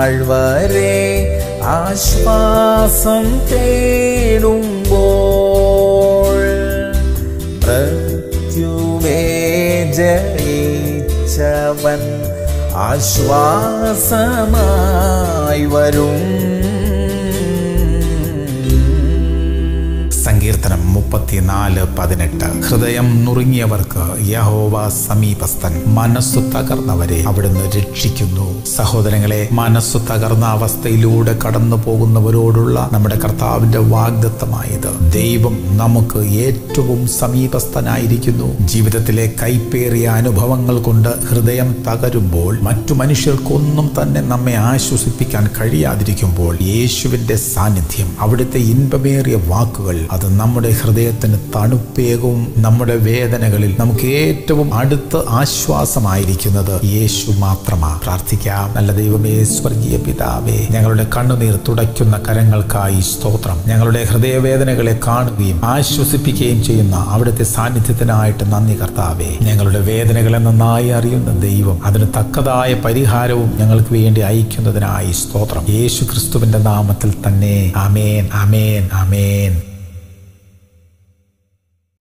താഴ്വരെ ആശ്വാസം തേടുമ്പോൾ മൃത്യുവേ ജയിച്ചവൻ ആശ്വാസമായി വരും സങ്കീർത്തനം മുപ്പത്തിനാല് പതിനെട്ട് ഹൃദയം നുറുങ്ങിയവർക്ക് യഹോവ സമീപസ്ഥൻ മനസ്സു തകർന്നവരെ അവിടുന്ന് രക്ഷിക്കുന്നു സഹോദരങ്ങളെ മനസ്സു തകർന്ന അവസ്ഥയിലൂടെ കടന്നു പോകുന്നവരോടുള്ള നമ്മുടെ കർത്താവിന്റെ വാഗ്ദത്തമായത് ദൈവം നമുക്ക് ഏറ്റവും സമീപസ്ഥനായിരിക്കുന്നു ജീവിതത്തിലെ കൈപ്പേറിയ അനുഭവങ്ങൾ കൊണ്ട് ഹൃദയം തകരുമ്പോൾ മറ്റു മനുഷ്യർക്കൊന്നും തന്നെ നമ്മെ ആശ്വസിപ്പിക്കാൻ കഴിയാതിരിക്കുമ്പോൾ യേശുവിന്റെ സാന്നിധ്യം അവിടുത്തെ ഇൻപമേറിയ വാക്കുകൾ അത് നമ്മുടെ ഹൃദയത്തിന് തണുപ്പേകും നമ്മുടെ വേദനകളിൽ നമുക്ക് ഏറ്റവും അടുത്ത് ആശ്വാസമായിരിക്കുന്നത് യേശു മാത്രമാ പ്രാർത്ഥിക്കാം നല്ല ദൈവമേ സ്വർഗീയ പിതാവേ ഞങ്ങളുടെ കണ്ണുനീർ തുടയ്ക്കുന്ന കരങ്ങൾക്കായി സ്തോത്രം ഞങ്ങളുടെ ഹൃദയവേദനകളെ കാണുകയും ആശ്വസിപ്പിക്കുകയും ചെയ്യുന്ന അവിടുത്തെ സാന്നിധ്യത്തിനായിട്ട് നന്ദി കർത്താവേ ഞങ്ങളുടെ വേദനകളെ നന്നായി അറിയുന്ന ദൈവം അതിന് തക്കതായ പരിഹാരവും ഞങ്ങൾക്ക് വേണ്ടി അയക്കുന്നതിനായി സ്തോത്രം യേശു ക്രിസ്തുവിന്റെ നാമത്തിൽ തന്നെ അമേൻ അമേൻ അമേൻ